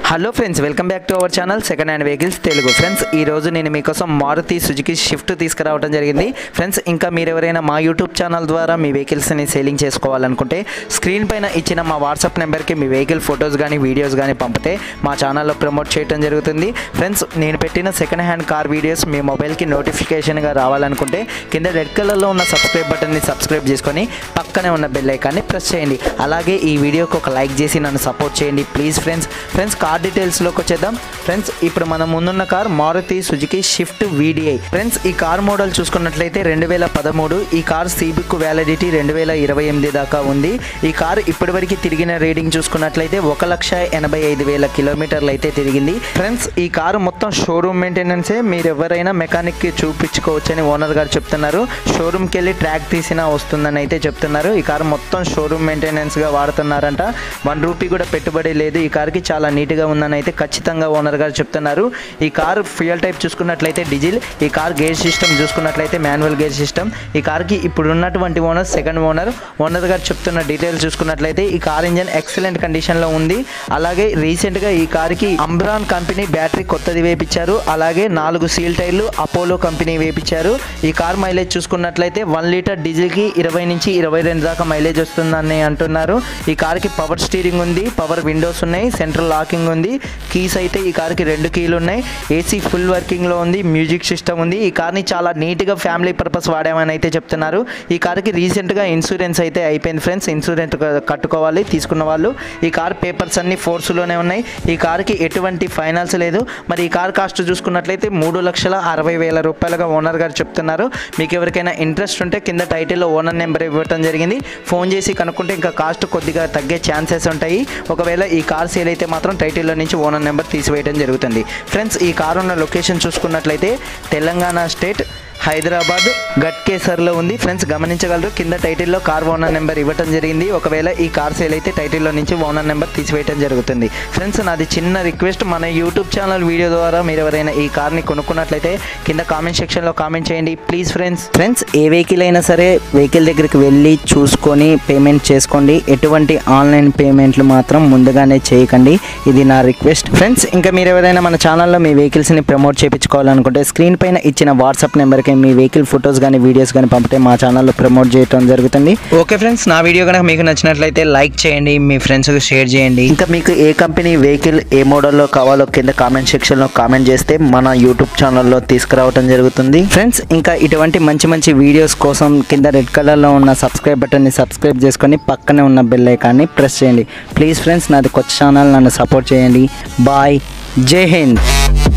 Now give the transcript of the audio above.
hello friends welcome back to our channel second hand vehicles Telugu friends ఈ రోజు నేను మీకోసం మారుతి సుజుకి షిఫ్ట్ తీసుకురావడం జరిగింది ఫ్రెండ్స్ ఇంకా మీరు ఎవరైనా మా యూట్యూబ్ ఛానల్ ద్వారా మీ వెహికల్స్ని సేలింగ్ చేసుకోవాలనుకుంటే స్క్రీన్ పైన ఇచ్చిన మా వాట్సాప్ నెంబర్కి మీ వెహికల్ ఫొటోస్ కానీ వీడియోస్ కానీ పంపితే మా ఛానల్లో ప్రమోట్ చేయడం జరుగుతుంది ఫ్రెండ్స్ నేను పెట్టిన సెకండ్ హ్యాండ్ కార్ వీడియోస్ మీ మొబైల్కి నోటిఫికేషన్గా రావాలనుకుంటే కింద రెడ్ కలర్లో ఉన్న సబ్స్క్రైబ్ బటన్ని సబ్స్క్రైబ్ చేసుకొని పక్కనే ఉన్న బెల్ ఐకాన్ని ప్రెస్ చేయండి అలాగే ఈ వీడియోకి ఒక లైక్ చేసి నన్ను సపోర్ట్ చేయండి ప్లీజ్ ఫ్రెండ్స్ ఫ్రెండ్స్ కార్ డీటెయిల్స్లోకి వచ్చేద్దాం ఫ్రెండ్స్ ఇప్పుడు మన ముందున్న car Maruti Suzuki Swift VDI friends ఈ కార్ మోడల్ చూసుకున్నట్లయితే రెండు వేల పదమూడు ఈ కార్ సీబిక్ వ్యాలిడిటీ రెండు వేల ఇరవై ఎనిమిది దాకా ఉంది ఈ కార్ ఇప్పటివరకు తిరిగిన రీడింగ్ చూసుకున్నట్లయితే ఒక లక్ష ఎనభై ఐదు వేల కిలోమీటర్లు అయితే తిరిగింది ఫ్రెండ్స్ ఈ కారు మొత్తం షోరూమ్ మెయింటెనెన్సే మీరు ఎవరైనా మెకానిక్కి చూపించుకోవచ్చని ఓనర్ గారు చెప్తున్నారు షోరూమ్కి వెళ్ళి ట్రాక్ తీసినా వస్తుందని అయితే చెప్తున్నారు ఈ కారు మొత్తం షోరూమ్ మెయింటెనెన్స్గా వాడుతున్నారంట వన్ రూపీ కూడా పెట్టుబడి లేదు ఈ కార్కి చాలా నీట్గా ఉందని అయితే ఖచ్చితంగా ఓనర్ గారు చెప్తున్నారు ఈ కారు ఫ్యూయల్ టైప్ చూసుకున్నట్లయితే డీజిల్ ఈ కార్ గేర్ సిస్టమ్ చూసుకున్నట్లయితే మాన్యువల్ గేర్ సిస్టమ్ ఈ కార్కి ఇప్పుడు ఉన్నటువంటి ఓనర్ సెకండ్ ఓనర్ ఓనర్ గారు చెప్తున్న డీటెయిల్స్ చూసుకున్నట్లయితే ఈ కార్ ఇంజన్ ఎక్సలెంట్ కండిషన్లో ఉంది అలాగే రీసెంట్గా ఈ కార్కి అంబ్రాన్ కంపెనీ బ్యాటరీ కొత్తది వేపించారు అలాగే నాలుగు సీల్ టైర్లు అపోలో కంపెనీ వేపించారు ఈ కార్ మైలేజ్ చూసుకున్నట్లయితే వన్ లీటర్ డీజిల్కి ఇరవై నుంచి ఇరవై రెండు దాకా మైలేజ్ వస్తుందని అంటున్నారు ఈ కార్కి పవర్ స్టీరింగ్ ఉంది పవర్ విండోస్ ఉన్నాయి సెంట్రల్ లాకింగ్ ఉంది కీస్ అయితే ఈ కార్కి రెండు కీలు ఉన్నాయి ఏసీ ఫుల్ వర్కింగ్లో ఉంది మ్యూజిక్ సిస్టమ్ ఉంది ఈ కార్ని చాలా నీట్గా ఫ్యామిలీ పర్పస్ వాడామని అయితే చెప్తున్నారు ఈ కార్కి రీసెంట్గా ఇన్సూరెన్స్ అయితే అయిపోయింది ఫ్రెండ్స్ ఇన్సూరెన్స్ కట్టుకోవాలి తీసుకున్న వాళ్ళు ఈ కార్ పేపర్స్ అన్ని ఫోర్స్లోనే ఉన్నాయి ఈ కార్కి ఎటువంటి ఫైనాన్స్ లేదు మరి ఈ కార్ కాస్ట్ చూసుకున్నట్లయితే మూడు లక్షల అరవై వేల రూపాయలుగా ఓనర్ గారు చెప్తున్నారు మీకు ఎవరికైనా ఇంట్రెస్ట్ ఉంటే కింద టైటిల్లో ఓనర్ నెంబర్ ఇవ్వటం జరిగింది ఫోన్ చేసి కనుక్కుంటే ఇంకా కాస్ట్ కొద్దిగా తగ్గే ఛాన్సెస్ ఉంటాయి ఒకవేళ ఈ కార్ సేల్ అయితే మాత్రం టైటిల్లో నుంచి ఓనర్ నెంబర్ తీసివేయడం జరుగుతుంది ఫ్రెండ్స్ ఈ కార్ ఉన్న లొకేషన్ చూసుకున్నట్లయితే తెలంగాణ స్టేట్ హైదరాబాద్ గట్కేసర్లో ఉంది ఫ్రెండ్స్ గమనించగలరు కింద టైటిల్లో కార్ ఓనర్ నెంబర్ ఇవ్వటం జరిగింది ఒకవేళ ఈ కార్ సేల్ అయితే టైటిల్లో నుంచి ఓనర్ నెంబర్ తీసివేయడం జరుగుతుంది ఫ్రెండ్స్ నాది చిన్న రిక్వెస్ట్ మన యూట్యూబ్ ఛానల్ వీడియో ద్వారా మీరు ఎవరైనా ఈ కార్ని కొనుక్కున్నట్లయితే కింద కామెంట్ సెక్షన్లో కామెంట్ చేయండి ప్లీజ్ ఫ్రెండ్స్ ఫ్రెండ్స్ ఏ వెహికల్ అయినా సరే వెహికల్ దగ్గరికి వెళ్ళి చూసుకొని పేమెంట్ చేసుకోండి ఎటువంటి ఆన్లైన్ పేమెంట్లు మాత్రం ముందుగానే చేయకండి ఇది నా రిక్వెస్ట్ ఫ్రెండ్స్ ఇంకా మీరు ఎవరైనా మన ఛానల్లో మీ వెహికల్స్ని ప్రమోట్ చేయించుకోవాలనుకుంటే స్క్రీన్ పైన ఇచ్చిన వాట్సాప్ నెంబర్కి మీ వెహికల్ ఫొటోస్ కానీ వీడియోస్ కానీ పంపితే మా ఛానల్లో ప్రమోట్ చేయడం జరుగుతుంది ఓకే ఫ్రెండ్స్ నా వీడియో కనుక మీకు నచ్చినట్లయితే లైక్ చేయండి మీ ఫ్రెండ్స్కి షేర్ చేయండి ఇంకా మీకు ఏ కంపెనీ వెహికల్ ఏ మోడల్లో కావాలో కింద కామెంట్ సెక్షన్లో కామెంట్ చేస్తే మన యూట్యూబ్ ఛానల్లో తీసుకురావడం జరుగుతుంది ఫ్రెండ్స్ ఇంకా ఇటువంటి మంచి మంచి వీడియోస్ కోసం కింద రెడ్ కలర్లో ఉన్న సబ్స్క్రైబ్ బటన్ని సబ్స్క్రైబ్ చేసుకొని పక్కనే ఉన్న బెల్ ఐకాన్ని ప్రెస్ చేయండి ప్లీజ్ ఫ్రెండ్స్ నాది కొత్త ఛానల్ నన్ను సపోర్ట్ చేయండి బాయ్ జై హింద్